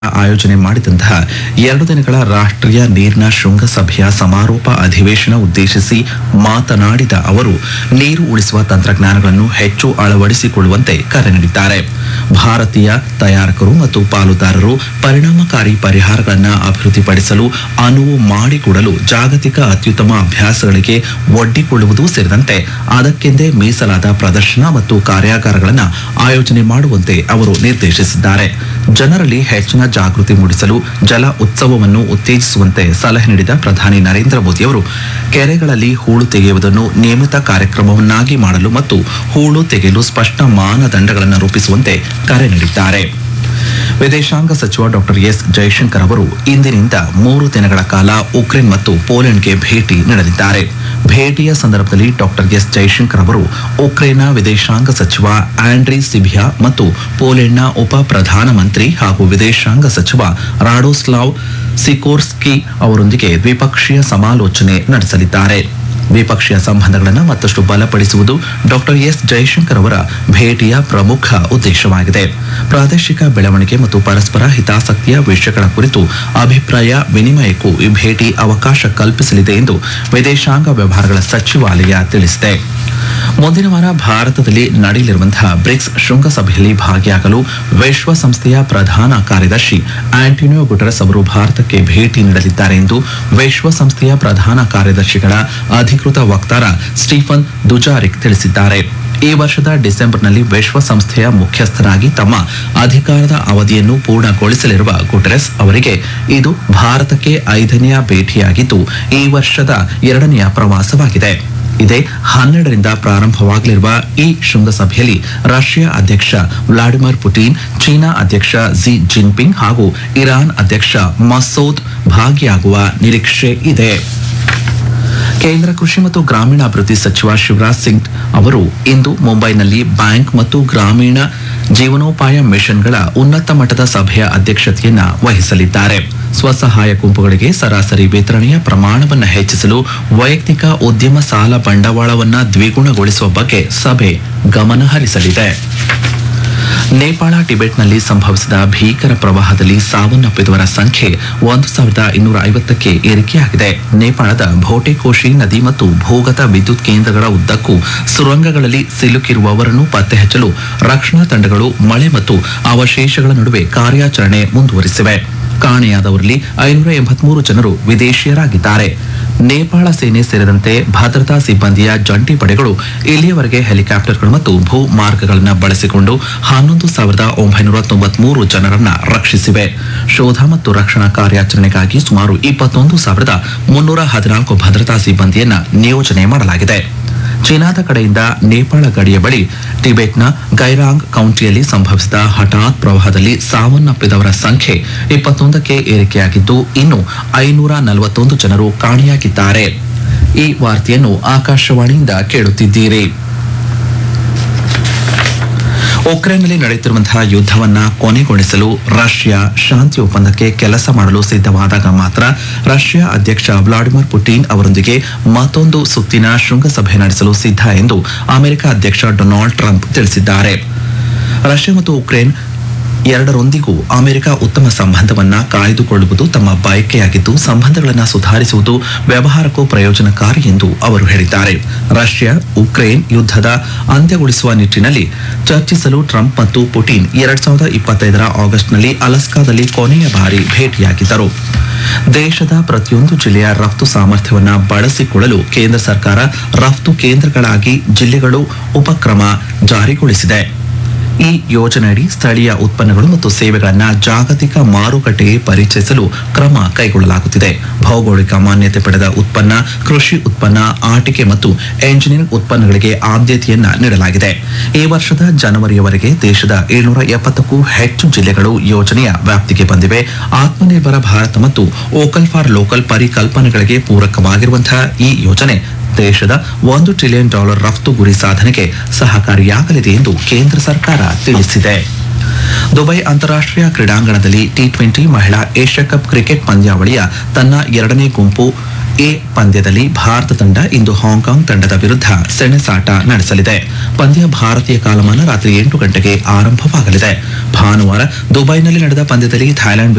ಆಯೋಜನೆ ಮಾಡಿದಂತಹ ಎರಡು ದಿನಗಳ ರಾಷ್ಟ್ರೀಯ ನೀರಿನ ಶೃಂಗಸಭೆಯ ಸಮಾರೋಪ ಅಧಿವೇಶನ ಉದ್ದೇಶಿಸಿ ಮಾತನಾಡಿದ ಅವರು ನೀರು ಉಳಿಸುವ ತಂತ್ರಜ್ಞಾನಗಳನ್ನು ಹೆಚ್ಚು ಅಳವಡಿಸಿಕೊಳ್ಳುವಂತೆ ಕರೆ ನೀಡಿದ್ದಾರೆ ಭಾರತೀಯ ತಯಾರಕರು ಮತ್ತು ಪಾಲುದಾರರು ಪರಿಣಾಮಕಾರಿ ಪರಿಹಾರಗಳನ್ನು ಅಭಿವೃದ್ಧಿಪಡಿಸಲು ಅನುವು ಮಾಡಿಕೊಡಲು ಜಾಗತಿಕ ಅತ್ಯುತ್ತಮ ಅಭ್ಯಾಸಗಳಿಗೆ ಒಡ್ಡಿಕೊಳ್ಳುವುದು ಸೇರಿದಂತೆ ಅದಕ್ಕೆಂದೇ ಮೀಸಲಾದ ಪ್ರದರ್ಶನ ಮತ್ತು ಕಾರ್ಯಾಗಾರಗಳನ್ನು ಆಯೋಜನೆ ಮಾಡುವಂತೆ ಅವರು ನಿರ್ದೇಶಿಸಿದ್ದಾರೆ ಜನರಲ್ಲಿ ಹೆಚ್ಚಿನ ಜಾಗೃತಿ ಮೂಡಿಸಲು ಜಲ ಉತ್ಸವವನ್ನು ಉತ್ತೇಜಿಸುವಂತೆ ಸಲಹೆ ನೀಡಿದ ಪ್ರಧಾನಿ ನರೇಂದ್ರ ಮೋದಿ ಅವರು ಕೆರೆಗಳಲ್ಲಿ ಹೂಳು ತೆಗೆಯುವುದನ್ನು ನಿಯಮಿತ ಕಾರ್ಯಕ್ರಮವನ್ನಾಗಿ ಮಾಡಲು ಮತ್ತು ಹೂಳು ತೆಗೆಯಲು ಸ್ಪಷ್ಟ ಮಾನದಂಡಗಳನ್ನು ರೂಪಿಸುವಂತೆ ಕರೆ ನೀಡಿದ್ದಾರೆ ವಿದೇಶಾಂಗ ಸಚಿವ ಡಾಕ್ಟರ್ ಎಸ್ ಜೈಶಂಕರ್ ಅವರು ಇಂದಿನಿಂದ ಮೂರು ದಿನಗಳ ಕಾಲ ಉಕ್ರೇನ್ ಮತ್ತು ಪೋಲೆಂಡ್ಗೆ ಭೇಟಿ ನೀಡಲಿದ್ದಾರೆ ಭೇಟಿಯ ಸಂದರ್ಭದಲ್ಲಿ ಡಾಕ್ಟರ್ ಎಸ್ ಜೈಶಂಕರ್ ಅವರು ಉಕ್ರೇನ್ನ ವಿದೇಶಾಂಗ ಸಚಿವ ಆಂಡ್ರಿ ಸಿಬಿಯಾ ಮತ್ತು ಪೋಲೆಂಡ್ನ ಉಪ ಪ್ರಧಾನಮಂತ್ರಿ ಹಾಗೂ ವಿದೇಶಾಂಗ ಸಚಿವ ರಾಡೋಸ್ಲಾವ್ ಸಿಕೋರ್ಸ್ಕಿ ಅವರೊಂದಿಗೆ ದ್ವಿಪಕ್ಷೀಯ ಸಮಾಲೋಚನೆ ನಡೆಸಲಿದ್ದಾರೆ ದ್ವಿಪಕ್ಷೀಯ ಸಂಬಂಧಗಳನ್ನು ಮತ್ತಷ್ಟು ಬಲಪಡಿಸುವುದು ಡಾಕ್ಟರ್ ಎಸ್ ಜೈಶಂಕರ್ ಅವರ ಭೇಟಿಯ ಪ್ರಮುಖ ಉದ್ದೇಶವಾಗಿದೆ ಪ್ರಾದೇಶಿಕ ಬೆಳವಣಿಗೆ ಮತ್ತು ಪರಸ್ಪರ ಹಿತಾಸಕ್ತಿಯ ವಿಷಯಗಳ ಕುರಿತು ಅಭಿಪ್ರಾಯ ವಿನಿಮಯಕ್ಕೂ ಈ ಭೇಟಿ ಅವಕಾಶ ಕಲ್ಪಿಸಲಿದೆ ಎಂದು ವಿದೇಶಾಂಗ ವ್ಯವಹಾರಗಳ ಸಚಿವಾಲಯ ತಿಳಿಸಿದೆ ಮುಂದಿನ ವಾರ ಭಾರತದಲ್ಲಿ ನಡೆಯಲಿರುವಂತಹ ಬ್ರಿಕ್ಸ್ ಶೃಂಗಸಭೆಯಲ್ಲಿ ಭಾಗಿಯಾಗಲು ವಿಶ್ವಸಂಸ್ಥೆಯ ಪ್ರಧಾನ ಕಾರ್ಯದರ್ಶಿ ಆಂಟೋನಿಯೋ ಗುಟರಸ್ ಅವರು ಭಾರತಕ್ಕೆ ಭೇಟಿ ನೀಡಲಿದ್ದಾರೆ ಎಂದು ವಿಶ್ವಸಂಸ್ಥೆಯ ಪ್ರಧಾನ ಕಾರ್ಯದರ್ಶಿಗಳ ಅಧಿಕೃತ ವಕ್ತಾರ ಸ್ಟೀಫನ್ ದುಜಾರಿಕ್ ತಿಳಿಸಿದ್ದಾರೆ ಈ ವರ್ಷದ ಡಿಸೆಂಬರ್ನಲ್ಲಿ ವಿಶ್ವಸಂಸ್ಥೆಯ ಮುಖ್ಯಸ್ಥರಾಗಿ ತಮ್ಮ ಅಧಿಕಾರದ ಅವಧಿಯನ್ನು ಪೂರ್ಣಗೊಳಿಸಲಿರುವ ಗುಟೆರೆಸ್ ಅವರಿಗೆ ಇದು ಭಾರತಕ್ಕೆ ಐದನೆಯ ಭೇಟಿಯಾಗಿದ್ದು ಈ ವರ್ಷದ ಎರಡನೆಯ ಪ್ರವಾಸವಾಗಿದೆ ಇದೇ ಹನ್ನೆರಡರಿಂದ ಪ್ರಾರಂಭವಾಗಲಿರುವ ಈ ಶೃಂಗಸಭೆಯಲ್ಲಿ ರಷ್ಯಾ ಅಧ್ಯಕ್ಷ ವ್ಲಾಡಿಮಿರ್ ಪುಟಿನ್ ಚೀನಾ ಅಧ್ಯಕ್ಷ ಜಿ ಜಿನ್ಪಿಂಗ್ ಹಾಗೂ ಇರಾನ್ ಅಧ್ಯಕ್ಷ ಮಸೂದ್ ಭಾಗಿಯಾಗುವ ನಿರೀಕ್ಷೆ ಇದೆ ಕೇಂದ್ರ ಕೃಷಿ ಮತ್ತು ಗ್ರಾಮೀಣಾಭಿವೃದ್ಧಿ ಸಚಿವ ಶಿವರಾಜ್ ಸಿಂಗ್ ಅವರು ಇಂದು ಮುಂಬೈನಲ್ಲಿ ಬ್ಯಾಂಕ್ ಮತ್ತು ಗ್ರಾಮೀಣ ಜೀವನೋಪಾಯ ಮಿಷನ್ಗಳ ಉನ್ನತ ಮಟ್ಟದ ಸಭೆಯ ಅಧ್ಯಕ್ಷತೆಯನ್ನ ವಹಿಸಲಿದ್ದಾರೆ ಸ್ವಸಹಾಯ ಗುಂಪುಗಳಿಗೆ ಸರಾಸರಿ ವಿತರಣೆಯ ಪ್ರಮಾಣವನ್ನು ಹೆಚ್ಚಿಸಲು ವೈಯಕ್ತಿಕ ಉದ್ಯಮ ಸಾಲ ಬಂಡವಾಳವನ್ನ ದ್ವಿಗುಣಗೊಳಿಸುವ ಬಗ್ಗೆ ಸಭೆ ಗಮನ ಹರಿಸಲಿದೆ ನೇಪಾಳ ಟಿಬೆಟ್ನಲ್ಲಿ ಸಂಭವಿಸಿದ ಭೀಕರ ಪ್ರವಾಹದಲ್ಲಿ ಸಾವನ್ನಪ್ಪಿದವರ ಸಂಖ್ಯೆ ಒಂದು ಸಾವಿರದ ಇನ್ನೂರ ಐವತ್ತಕ್ಕೆ ಏರಿಕೆಯಾಗಿದೆ ನೇಪಾಳದ ಭೋಟೆಕೋಶಿ ನದಿ ಮತ್ತು ಭೂಗತ ವಿದ್ಯುತ್ ಕೇಂದ್ರಗಳ ಉದ್ದಕ್ಕೂ ಸುರಂಗಗಳಲ್ಲಿ ಸಿಲುಕಿರುವವರನ್ನು ಪತ್ತೆ ಹಚ್ಚಲು ರಕ್ಷಣಾ ತಂಡಗಳು ಮಳೆ ಮತ್ತು ಅವಶೇಷಗಳ ನಡುವೆ ಕಾರ್ಯಾಚರಣೆ ಮುಂದುವರಿಸಿವೆ ಕಾಣೆಯಾದವರಲ್ಲಿ ಐನೂರ ಎಂಬತ್ಮೂರು ಜನರು ವಿದೇಶಿಯರಾಗಿದ್ದಾರೆ ನೇಪಾಳ ಸೇನೆ ಸೇರಿದಂತೆ ಭದ್ರತಾ ಸಿಬ್ಬಂದಿಯ ಜಂಟಿ ಪಡೆಗಳು ಇಲ್ಲಿಯವರೆಗೆ ಹೆಲಿಕಾಪ್ಟರ್ಗಳು ಮತ್ತು ಭೂ ಮಾರ್ಗಗಳನ್ನು ಬಳಸಿಕೊಂಡು ಹನ್ನೊಂದು ಸಾವಿರದ ಒಂಬೈನೂರ ತೊಂಬತ್ಮೂರು ಜನರನ್ನ ರಕ್ಷಿಸಿವೆ ಶೋಧ ಮತ್ತು ರಕ್ಷಣಾ ಕಾರ್ಯಾಚರಣೆಗಾಗಿ ಸುಮಾರು ಇಪ್ಪತ್ತೊಂದು ಸಾವಿರದ ಮುನ್ನೂರ ಹದಿನಾಲ್ಕು ಭದ್ರತಾ ಸಿಬ್ಬಂದಿಯನ್ನ ನಿಯೋಜನೆ ಮಾಡಲಾಗಿದೆ ಚೀನಾದ ಕಡೆಯಿಂದ ನೇಪಾಳ ಗಡಿಯ ಬಳಿ ಟಿಬೆಟ್ನ ಗೈರಾಂಗ್ ಕೌಂಟಿಯಲ್ಲಿ ಸಂಭವಿಸಿದ ಹಠಾತ್ ಪ್ರವಾಹದಲ್ಲಿ ಸಾವನ್ನಪ್ಪಿದವರ ಸಂಖ್ಯೆ ಇಪ್ಪತ್ತೊಂದಕ್ಕೆ ಏರಿಕೆಯಾಗಿದ್ದು ಇನ್ನು ಐನೂರ ನಲವತ್ತೊಂದು ಜನರು ಕಾಣೆಯಾಗಿದ್ದಾರೆ ಈ ವಾರ್ತೆಯನ್ನು ಆಕಾಶವಾಣಿಯಿಂದ ಕೇಳುತ್ತಿದ್ದೀರಿ ಉಕ್ರೇನ್ನಲ್ಲಿ ನಡೆಯುತ್ತಿರುವಂತಹ ಯುದ್ಧವನ್ನ ಕೊನೆಗೊಳಿಸಲು ರಷ್ಯಾ ಶಾಂತಿ ಒಪ್ಪಂದಕ್ಕೆ ಕೆಲಸ ಮಾಡಲು ಸಿದ್ಧವಾದಾಗ ಮಾತ್ರ ರಷ್ಯಾ ಅಧ್ಯಕ್ಷ ವ್ಲಾಡಿಮಿರ್ ಪುಟಿನ್ ಅವರೊಂದಿಗೆ ಮತ್ತೊಂದು ಸುತ್ತಿನ ಶೃಂಗಸಭೆ ನಡೆಸಲು ಸಿದ್ಧ ಎಂದು ಅಮೆರಿಕ ಅಧ್ಯಕ್ಷ ಡೊನಾಲ್ಡ್ ಟ್ರಂಪ್ ತಿಳಿಸಿದ್ದಾರೆ ರಷ್ಯಾ ಮತ್ತು ಉಕ್ರೇನ್ ಎರಡರೊಂದಿಗೂ ಅಮೆರಿಕ ಉತ್ತಮ ಸಂಬಂಧವನ್ನ ಕಾಯ್ದುಕೊಳ್ಳುವುದು ತಮ್ಮ ಬಯಕೆಯಾಗಿದ್ದು ಸಂಬಂಧಗಳನ್ನು ಸುಧಾರಿಸುವುದು ವ್ಯವಹಾರಕ್ಕೂ ಪ್ರಯೋಜನಕಾರಿ ಎಂದು ಅವರು ಹೇಳಿದ್ದಾರೆ ರಷ್ಯಾ ಉಕ್ರೇನ್ ಯುದ್ಧದ ಅಂತ್ಯಗೊಳಿಸುವ ನಿಟ್ಟಿನಲ್ಲಿ ಚರ್ಚಿಸಲು ಟ್ರಂಪ್ ಮತ್ತು ಪುಟಿನ್ ಎರಡ್ ಸಾವಿರದ ಇಪ್ಪತ್ತೈದರ ಆಗಸ್ಟ್ನಲ್ಲಿ ಅಲಸ್ಕಾದಲ್ಲಿ ಕೊನೆಯ ಬಾರಿ ಭೇಟಿಯಾಗಿದ್ದರು ದೇಶದ ಪ್ರತಿಯೊಂದು ಜಿಲ್ಲೆಯ ರಫ್ತು ಸಾಮರ್ಥ್ಯವನ್ನ ಬಳಸಿಕೊಳ್ಳಲು ಕೇಂದ್ರ ಸರ್ಕಾರ ರಫ್ತು ಕೇಂದ್ರಗಳಾಗಿ ಜಿಲ್ಲೆಗಳು ಉಪಕ್ರಮ ಜಾರಿಗೊಳಿಸಿದೆ ಈ ಯೋಜನೆಯಡಿ ಸ್ಥಳೀಯ ಉತ್ಪನ್ನಗಳು ಮತ್ತು ಸೇವೆಗಳನ್ನು ಜಾಗತಿಕ ಮಾರುಕಟ್ಟೆಗೆ ಪರಿಚಯಿಸಲು ಕ್ರಮ ಕೈಗೊಳ್ಳಲಾಗುತ್ತಿದೆ ಭೌಗೋಳಿಕ ಮಾನ್ಯತೆ ಪಡೆದ ಉತ್ಪನ್ನ ಕೃಷಿ ಉತ್ಪನ್ನ ಆಟಿಕೆ ಮತ್ತು ಎಂಜಿನಿಯರಿಂಗ್ ಉತ್ಪನ್ನಗಳಿಗೆ ಆದ್ಯತೆಯನ್ನ ನೀಡಲಾಗಿದೆ ಈ ವರ್ಷದ ಜನವರಿಯವರೆಗೆ ದೇಶದ ಏಳ್ನೂರ ಎಪ್ಪತ್ತಕ್ಕೂ ಹೆಚ್ಚು ಜಿಲ್ಲೆಗಳು ಯೋಜನೆಯ ವ್ಯಾಪ್ತಿಗೆ ಬಂದಿವೆ ಆತ್ಮನಿರ್ಭರ ಭಾರತ ಮತ್ತು ಓಕಲ್ ಫಾರ್ ಲೋಕಲ್ ಪರಿಕಲ್ಪನೆಗಳಿಗೆ ಪೂರಕವಾಗಿರುವಂತಹ ಈ ಯೋಜನೆ ದೇಶದ ಒಂದು ಟ್ರಿಲಿಯನ್ ಡಾಲರ್ ರಫ್ತು ಗುರಿ ಸಾಧನೆಗೆ ಸಹಕಾರಿಯಾಗಲಿದೆ ಎಂದು ಕೇಂದ್ರ ಸರ್ಕಾರ ತಿಳಿಸಿದೆ ದುಬೈ ಅಂತಾರಾಷ್ಟ್ರೀಯ ಕ್ರೀಡಾಂಗಣದಲ್ಲಿ ಟಿ ಟ್ವೆಂಟಿ ಮಹಿಳಾ ಏಷ್ಯಾ ಕಪ್ ಕ್ರಿಕೆಟ್ ಪಂದ್ಯಾವಳಿಯ ತನ್ನ ಎರಡನೇ ಗುಂಪು ಎ ಪಂದ್ಯದಲ್ಲಿ ಭಾರತ ತಂಡ ಇಂದು ಹಾಂಕಾಂಗ್ ತಂಡದ ವಿರುದ್ಧ ಸೆಣಸಾಟ ನಡೆಸಲಿದೆ ಪಂದ್ಯ ಭಾರತೀಯ ಕಾಲಮಾನ ರಾತ್ರಿ ಎಂಟು ಗಂಟೆಗೆ ಆರಂಭವಾಗಲಿದೆ ಭಾನುವಾರ ದುಬೈನಲ್ಲಿ ನಡೆದ ಪಂದ್ಯದಲ್ಲಿ ಥೈಲ್ಯಾಂಡ್